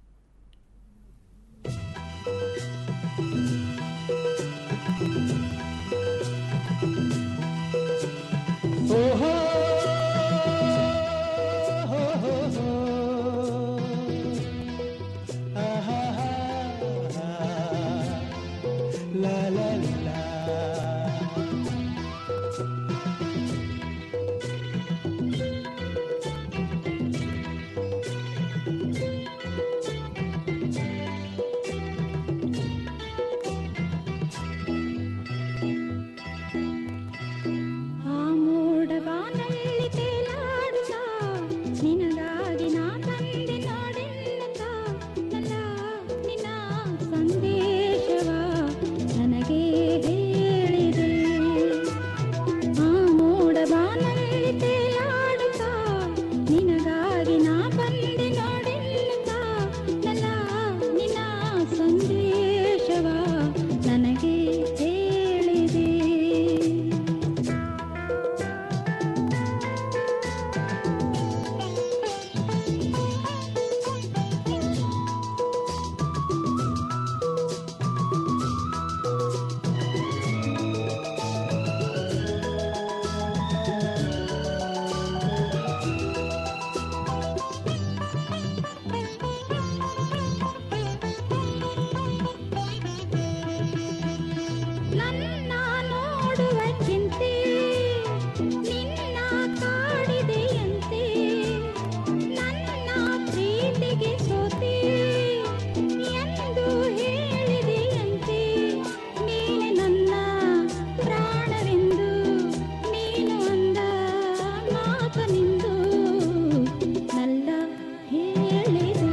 ಆ ಮೋಡಗಾನಲ್ಲಿ ತೇಲಾಡುತ್ತಾ ನಿನಗಾಗಿ ನಾ ತಂದೆ ನಾಡೆನ್ನುತ್ತಾ ನನ್ನ ನಿನ್ನ ಸಂದೇಶವ ನನಗೆ ಹೇಳಿದೆ ಆ ಮೋಡಗಾನಲ್ಲಿ ತೇಲಾಡುತ್ತಾ ನಿನಗಾಗಿ ನಾ ಬಂದೆ ನಾಡೆನ್ನುತ್ತಾ ನನ್ನ ನಿನ್ನ ಸಂದೇಶವ ನನಗೆ ಹೇಳಿದೆ ನನ್ನ ನೋಡುವ ಚಿಂತೆ ನಿನ್ನ ಕಾಡಿದೆಯಂತೆ ನನ್ನ ಪ್ರೀತಿಗೆ ಸೋತೆ ಎಂದು ಹೇಳಿದೆಯಂತೆ ನೀನೆ ನನ್ನ ಪ್ರಾಣವೆಂದು ನೀನು ಅಂದ ಮಾತನೆಂದು ನಲ್ಲ ಹೇಳಿದೆ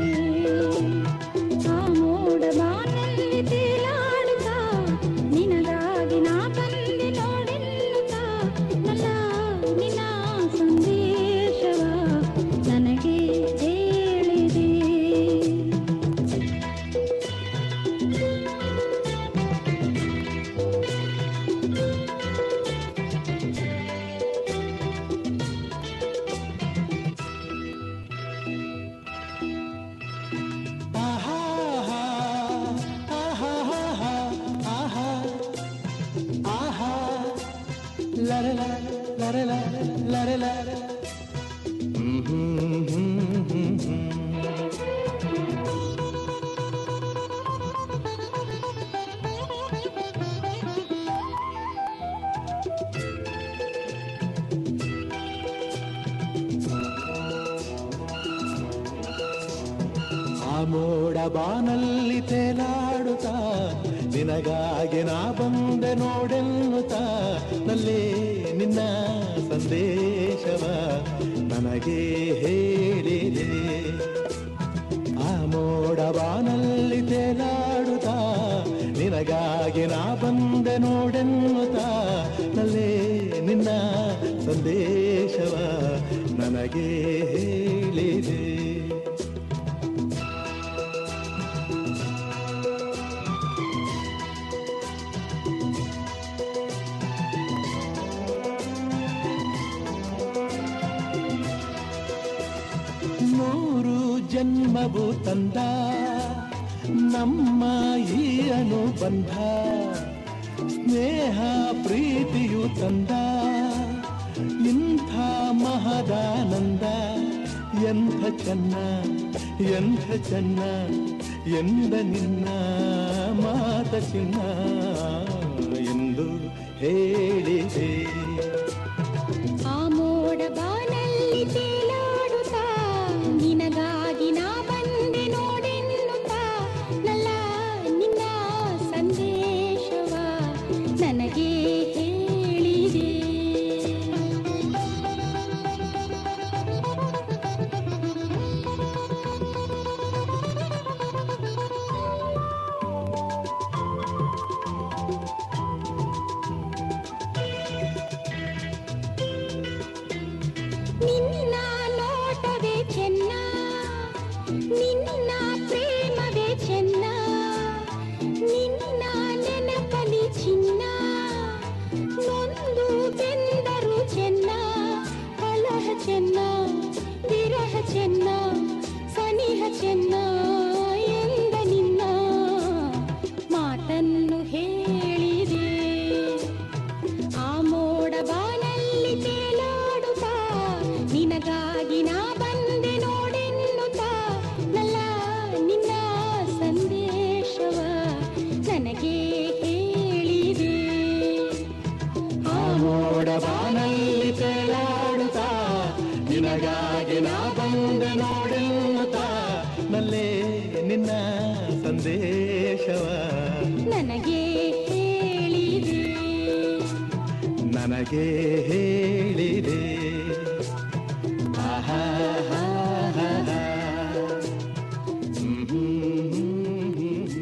ಆ ಮೋಡ ಬಾನಲ್ಲಿ ತೇಲಾಡುತ್ತಾ ನಿನಗಾಗಿ ನಾ ಬಂದೆ ನೋಡೆನ್ನುತ್ತಾ ನಲ್ಲ ನಿನ್ನ ಸಂದೇಶವ ನನಗೆ ಹೇಳಿದೆ ಆ ಮೋಡ ಬಾನಲ್ಲಿ ತೇಲಾಡುತ್ತಾ ನಿನಗಾಗಿ ನಾ ಬಂದೆ ನೋಡೆನ್ನುತ್ತಾ ನಲ್ಲೇ ನಿನ್ನ ಸಂದೇಶವ ನನಗೆ ಹೇಳಿದೆ ಆ ಮೋಡ ಬಾನಲ್ಲಿ ತೇಲಾಡುತ್ತಾ ನಿನಗಾಗಿ ನಾ ಬಂದೆ ನೋಡೆನ್ನುತ್ತಾ ನಲ್ಲೇ ನಿನ್ನ ಸಂದೇಶವ ನನಗೆ ಹೇಳಿದೆ ಜನ್ಮವು ತಂದ ನಮ್ಮ ಈ ಅನುಬಂಧ ಸ್ನೇಹ ಪ್ರೀತಿಯು ತಂದ ಇಂಥ ಮಹದಾನಂದ ಎಂಥ ಚೆನ್ನ ಎಂಥ ಚೆನ್ನ ಎಂದ ನಿನ್ನ ಮಾತ ಚಿನ್ನ ಎಂದು ಹೇಳಿದೆ ಆ ಮೋಡ ಬಾನಲ್ಲಿ ತೇಲಾಡುತ್ತಾ ನಿನಗಾಗಿ ನಾ ಬಂದೆ ನೋಡೆನ್ನುತ್ತಾ ನಲ್ಲ ನಿನ್ನ ಸಂದೇಶವ ನನಗೆ ಹೇಳಿದೆ ನಿನ್ನ ನೋಟವೇ ಚೆನ್ನ ನಿನ್ನ ಪ್ರೇಮವೇ ಚೆನ್ನ ನಿನ್ನ ನೆನಪಲಿ ಚಿನ್ನ ನೊಂದು ಬೆಂದರು ಚೆನ್ನ ಕಲಹ ಚೆನ್ನ ವಿರಹ ಚೆನ್ನ ಸನಿಹ ಚೆನ್ನ ಎಂದ ನಿನ್ನ ಮಾತನ್ನು ಹೇಳಿದೆ ಆ ಮೋಡ ಬಾನಲ್ಲಿ ತೇಲಾಡುತ್ತಾ ನಿನಗಾಗಿ ನಾ ಬಂದೆ ನೋಡೆನ್ನುತ್ತಾ ನಲ್ಲ ನಿನ್ನ ಸಂದೇಶವ ನನಗೆ ಹೇಳಿದೆ ಆ ಮೋಡ ಬಾನಲ್ಲಿ ತೇಲಾಡುತ್ತಾ ನಿನಗಾಗಿ ನಾ ಬಂದೆ ನೋಡೆನ್ನುತ್ತಾ ನಲ್ಲೇ ನಿನ್ನ ಸಂದೇಶವ ನನಗೆ ಹೇಳಿದೆ ನನಗೆ ಹೇಳಿದೆ ಆಹಾ ಹಾ ಹಾ ಹಾ. ಹ್ಮ್ ಹ್ಮ್ ಹ್ಮ್ ಹ್ಮ್.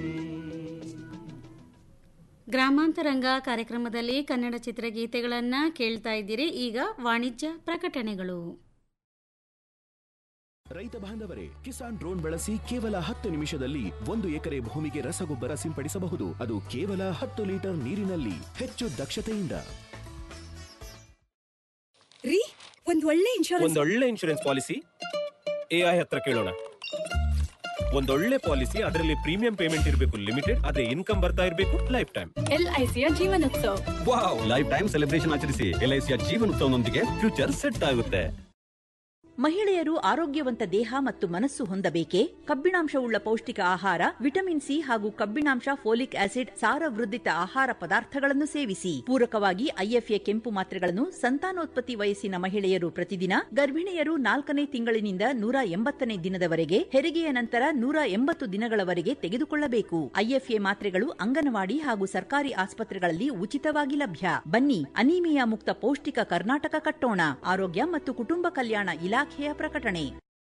ಗ್ರಾಮಾಂತರಂಗ ಕಾರ್ಯಕ್ರಮದಲ್ಲಿ ಕನ್ನಡ ಚಿತ್ರಗೀತೆಗಳನ್ನು ಕೇಳ್ತಾ ಇದ್ದೀರಿ ಈಗ ವಾಣಿಜ್ಯ ಪ್ರಕಟಣೆಗಳು ರೈತ ಬಾಂಧವರೇ ಕಿಸಾನ್ ಡ್ರೋನ್ ಬಳಸಿ ಕೇವಲ ಹತ್ತು ನಿಮಿಷದಲ್ಲಿ ಒಂದು ಎಕರೆ ಭೂಮಿಗೆ ರಸಗೊಬ್ಬರ ಸಿಂಪಡಿಸಬಹುದು ಅದು ಕೇವಲ ಹತ್ತು ಲೀಟರ್ ನೀರಿನಲ್ಲಿ ಹೆಚ್ಚು ದಕ್ಷತೆಯಿಂದ ರೀ ಒಂದ್ ಒಳ್ಳೆ ಇನ್ಶೂರೆನ್ಸ್ ಒಂದೊಳ್ಳೆ ಇನ್ಶೂರೆನ್ಸ್ ಪಾಲಿಸಿ ಎ ಐ ಹತ್ರ ಕೇಳೋಣ ಒಂದೊಳ್ಳೆ ಪಾಲಿಸಿ ಅದರಲ್ಲಿ ಪ್ರೀಮಿಯಂ ಪೇಮೆಂಟ್ ಇರಬೇಕು ಲಿಮಿಟೆಡ್ ಅದೇ ಇನ್ಕಮ್ ಬರ್ತಾ ಇರಬೇಕು ಲೈಫ್ ಟೈಮ್ ಎಲ್ಐಸಿಯ ಜೀವನೋತ್ಸವ ವಾವ್ ಲೈಫ್ ಟೈಮ್ ಸೆಲೆಬ್ರೇಷನ್ ಆಚರಿಸಿ ಎಲ್ಐಸಿಯ ಜೀವನೋತ್ಸವನೊಂದಿಗೆ ಫ್ಯೂಚರ್ ಸೆಟ್ ಆಗುತ್ತೆ ಮಹಿಳೆಯರು ಆರೋಗ್ಯವಂತ ದೇಹ ಮತ್ತು ಮನಸ್ಸು ಹೊಂದಬೇಕೇ ಕಬ್ಬಿಣಾಂಶವುಳ್ಳ ಪೌಷ್ಟಿಕ ಆಹಾರ ವಿಟಮಿನ್ ಸಿ ಹಾಗೂ ಕಬ್ಬಿಣಾಂಶ ಫೋಲಿಕ್ ಆಸಿಡ್ ಸಾರವೃದ್ಧಿತ ಆಹಾರ ಪದಾರ್ಥಗಳನ್ನು ಸೇವಿಸಿ ಪೂರಕವಾಗಿ ಐಎಫ್ಎ ಕೆಂಪು ಮಾತ್ರೆಗಳನ್ನು ಸಂತಾನೋತ್ಪತ್ತಿ ವಯಸ್ಸಿನ ಮಹಿಳೆಯರು ಪ್ರತಿದಿನ ಗರ್ಭಿಣಿಯರು ನಾಲ್ಕನೇ ತಿಂಗಳಿನಿಂದ ನೂರ ಎಂಬತ್ತನೇ ದಿನದವರೆಗೆ ಹೆರಿಗೆಯ ನಂತರ ನೂರ ಎಂಬತ್ತು ದಿನಗಳವರೆಗೆ ತೆಗೆದುಕೊಳ್ಳಬೇಕು ಐಎಫ್ಎ ಮಾತ್ರೆಗಳು ಅಂಗನವಾಡಿ ಹಾಗೂ ಸರ್ಕಾರಿ ಆಸ್ಪತ್ರೆಗಳಲ್ಲಿ ಉಚಿತವಾಗಿ ಲಭ್ಯ ಬನ್ನಿ ಅನೀಮಿಯಾ ಮುಕ್ತ ಪೌಷ್ಟಿಕ ಕರ್ನಾಟಕ ಕಟ್ಟೋಣ ಆರೋಗ್ಯ ಮತ್ತು ಕುಟುಂಬ ಕಲ್ಯಾಣ ಇಲಾಖೆಯ ಪ್ರಕಟಣೆ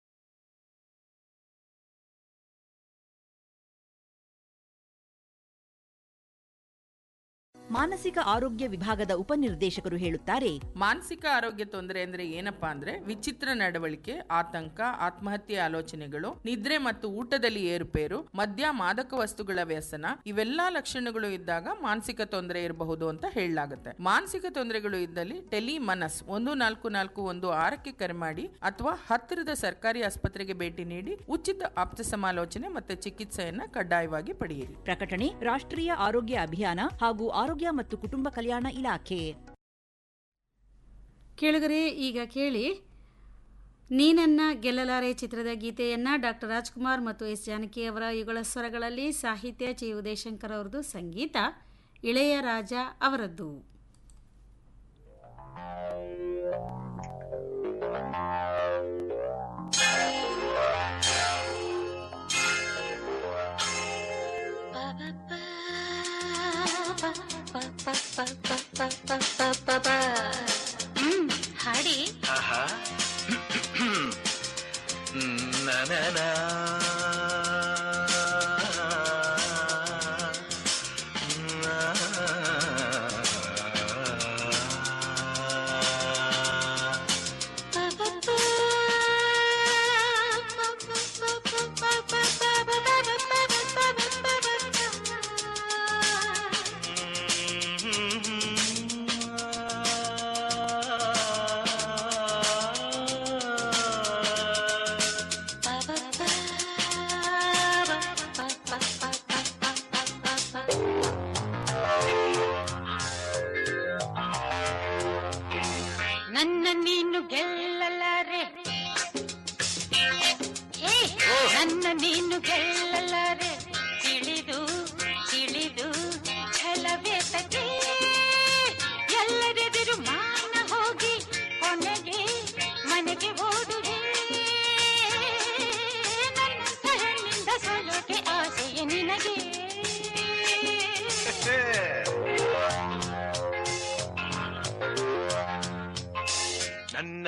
ಮಾನಸಿಕ ಆರೋಗ್ಯ ವಿಭಾಗದ ಉಪನಿರ್ದೇಶಕರು ಹೇಳುತ್ತಾರೆ ಮಾನಸಿಕ ಆರೋಗ್ಯ ತೊಂದರೆ ಅಂದ್ರೆ ಏನಪ್ಪಾ ಅಂದ್ರೆ ವಿಚಿತ್ರ ನಡವಳಿಕೆ ಆತಂಕ ಆತ್ಮಹತ್ಯೆ ಆಲೋಚನೆಗಳು ನಿದ್ರೆ ಮತ್ತು ಊಟದಲ್ಲಿ ಏರುಪೇರು ಮದ್ಯ ಮಾದಕ ವಸ್ತುಗಳ ವ್ಯಸನ ಇವೆಲ್ಲಾ ಲಕ್ಷಣಗಳು ಇದ್ದಾಗ ಮಾನಸಿಕ ತೊಂದರೆ ಇರಬಹುದು ಅಂತ ಹೇಳಲಾಗುತ್ತೆ ಮಾನಸಿಕ ತೊಂದರೆಗಳು ಇದ್ದಲ್ಲಿ ಟೆಲಿ ಮನಸ್ ಒಂದು ನಾಲ್ಕು ನಾಲ್ಕು ಒಂದು ಆರಕ್ಕೆ ಕರೆ ಮಾಡಿ ಅಥವಾ ಹತ್ತಿರದ ಸರ್ಕಾರಿ ಆಸ್ಪತ್ರೆಗೆ ಭೇಟಿ ನೀಡಿ ಉಚಿತ ಆಪ್ತ ಸಮಾಲೋಚನೆ ಮತ್ತು ಚಿಕಿತ್ಸೆಯನ್ನ ಕಡ್ಡಾಯವಾಗಿ ಪಡೆಯಿರಿ ಪ್ರಕಟಣೆ ರಾಷ್ಟ್ರೀಯ ಆರೋಗ್ಯ ಅಭಿಯಾನ ಹಾಗೂ ಆರೋಗ್ಯ ಮತ್ತು ಕುಟುಂಬ ಕಲ್ಯಾಣ ಇಲಾಖೆ ಕೇಳುಗರೆ ಈಗ ಕೇಳಿ ನೀನನ್ನ ಗೆಲ್ಲಲಾರೆ ಚಿತ್ರದ ಗೀತೆಯನ್ನ ಡಾಕ್ಟರ್ ರಾಜ್ಕುಮಾರ್ ಮತ್ತು ಎಸ್ ಜಾನಕಿ ಅವರ ಯುಗಳ ಸ್ವರಗಳಲ್ಲಿ ಸಾಹಿತ್ಯ ಚಿ ಉದಯಶಂಕರ್ ಅವರದು ಸಂಗೀತ ಇಳೆಯ ರಾಜ ಅವರದ್ದು ಹ್ಮ್ ಹಾಡಿ ಆಹಾ ನನನ Ba-ba-ba.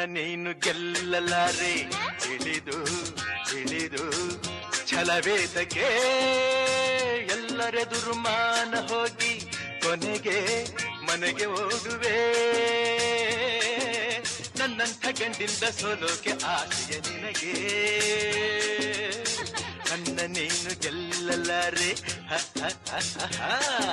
ನೀನು ಗೆಲ್ಲಲಾರೆ ತಿಳಿದು ತಿಳಿದು ಛಲವೇದಕ್ಕೆ ಎಲ್ಲರೆದುರು ಮಾನ ಹೋಗಿ ಕೊನೆಗೆ ಮನೆಗೆ ಓಡುವೆ ನನ್ನಂಥ ಗಂಡಿಂದ ಸೋಲೋಕೆ ಆಸೆಯ ನಿನಗೆ ನನ್ನ ನೀನು ಗೆಲ್ಲಲಾರೆ ಹ, ಹ, ಹ, ಹ, ಹ.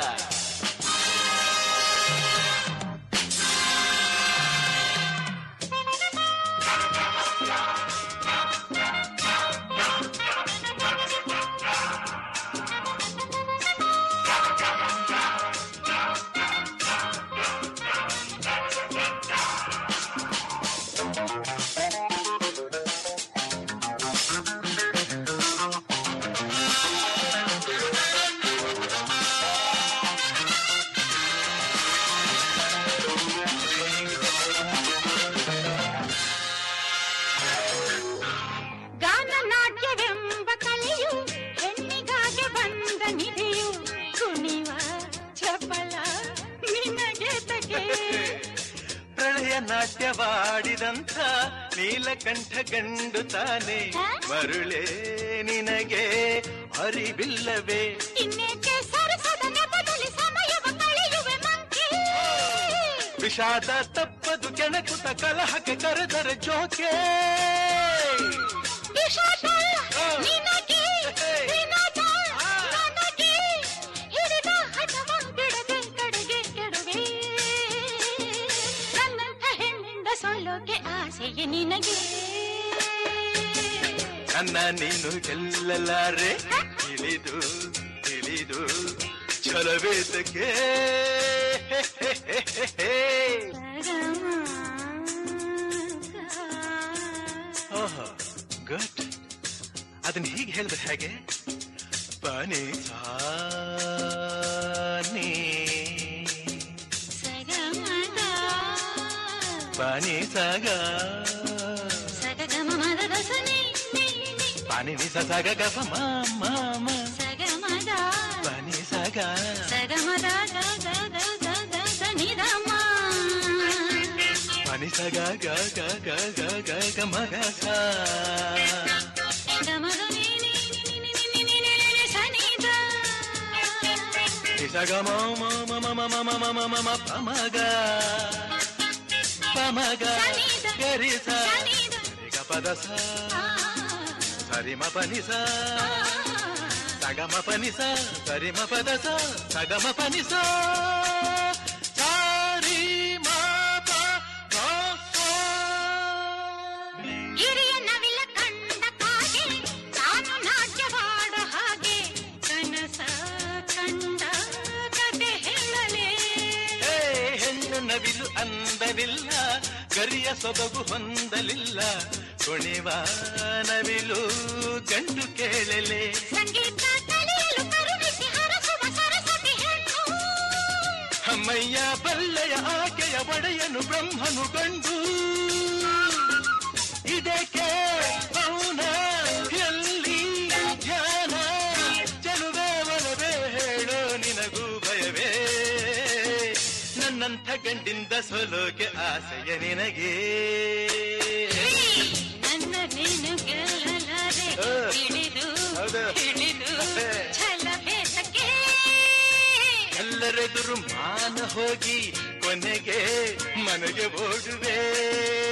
ಗಾನನಾಟ್ಯವೆಂಬ ಕಲೆಯು ಹೆಣ್ಣಿಗಾಗಿ ಬಂದ ನಿಧಿಯು ಕುಣಿವ ಚಪಲ ನಿನಗೆ ತಗೆ ಪ್ರಳಯ ನಾಟ್ಯವಾಡಿದಂಥ ನೀಲಕಂಠ ಗಂಡು ತಾನೆ ಮರುಳೇ ನಿನಗೆ ಅರಿವಿಲ್ಲವೇ ಇನ್ನೇಕೆ ಸರಸದ ನೆಪದಲ್ಲಿ ಸಮಯವ ಕಳೆಯುವೆ ಮಂಕಿ ವಿಷಾದ ತಪ್ಪದು ಕೆಣಕುತ ಕಲಹಕ್ಕೆ ಕರೆದರ ಜೋಕೆ ವಿಷಾದ ನಿನಗೆ ವಿನೋದ ನನಗೆ ಹಿಡಿದ ಹಠವ ಬಿಡದೆ ಕಡೆಗೆ ಕೆಡುವೆ ನನ್ನಂಥ ಹೆಣ್ಣಿಂದ ಸೋಲೋಕೆ ಆಸೆಯೇ ನಿನಗೆ ನನ್ನ ನೀನು ಗೆಲ್ಲಲಾರೆ ತಿಳಿದು ತಿಳಿದು ಛಲವೇದಕ್ಕೆ ಓಹೋ ಗುಡ್ ಅದನ್ನ ಹೀಗೆ ಹೇಳಿದ್ರೆ ಹೇಗೆ ಬನಿ ಸಾನಿ ಬನಿ ಸಗ ಸಗಮ ಮದ ರಸನೆ ಬನಿ ನಿ ಸ ಸಗ ಗ ಪ ಮ ಮ ಮ ಸಗಮದ ಬನಿ ಸಗ ಸಗಮದ ದ ದ ದ ದ ದ ದ ನಿಧಮ ಬನಿ ಸಗ ಗ ಗ ಗ ಗ ಗ ಗ ಮ ಗ ಸ ಗಮದ ನಿ ನಿ ನಿ ನಿ ನಿ ನಿ ನಿ ನಿ ನಿ ಸನಿದ ನಿ ಸ ಗ ಮ ಮ ಮ ಮ ಮ ಮ ಮ ಮ ಮ ಮ ಮ ಪ ಮ ಗ ಪ ಮ ಗ ಗರಿ ಸ ರಿ ಗ ಪ ದ ಸ ಸರಿ ಮ ಪ ನಿ ಸ ಸ ಗ ಮ ಪ ನಿ ಸ ಸರಿ ಮ ಪ ದ ಸ ಸ ಗ ಮ ಪ ನಿ ಸ ಸರಿ ಮ ಪ ಗ ಸ ಹಿರಿಯ ನವಿಲ ಕಂಡ ಕಾಗೆ ತಾನು ನಾಟ್ಯವಾಡ ಹಾಗೆ ಕನಸ ಕಂಡ ಕತೆ ಹೇಳಲೇ ಹೇ ಹೆಣ್ಣು ನವಿಲು ಅಂದವಿಲ್ಲ ಗರಿಯ ಸೊಬಗು ಹೊಂದಲಿಲ್ಲ ಕುಣಿವ ನವಿಲು ಗಂಡು ಕೇಳಲೆ ಸಂಗೀತ ಕಲಿಯಲು ಕರುಣಿಸಿ ಹರಸುವ ಸರಸ್ವತಿ ಹೆಣ್ಣು ಅಮ್ಮಯ್ಯ ಬಲ್ಲೆಯ ಆಕೆಯ ಒಡೆಯನು ಬ್ರಹ್ಮನು ಗಂಡು ಇದಕ್ಕೆ ಮೌನ ಎಲ್ಲಿ ಧ್ಯಾನ ಚೆಲುವೆ ಒಲವೇ ಹೇಳೋ ನಿನಗೂ ಭಯವೇ ನನ್ನಂಥ ಗಂಡಿಂದ ಸೋಲೋಕೆ ಆಸೆಯ ನಿನಗೆ ನನ್ನ ನೀನು ಗೆಲ್ಲಲಾರೆ ಆ. ಹಿಡಿದು ಹೌದು. ಹಿಡಿದು ಛಲಭೇದಕ್ಕೆ ಎಲ್ಲರೆದುರು ಮಾನ ಹೋಗಿ ಕೊನೆಗೆ ಮನೆಗೆ ಓಡುವೆ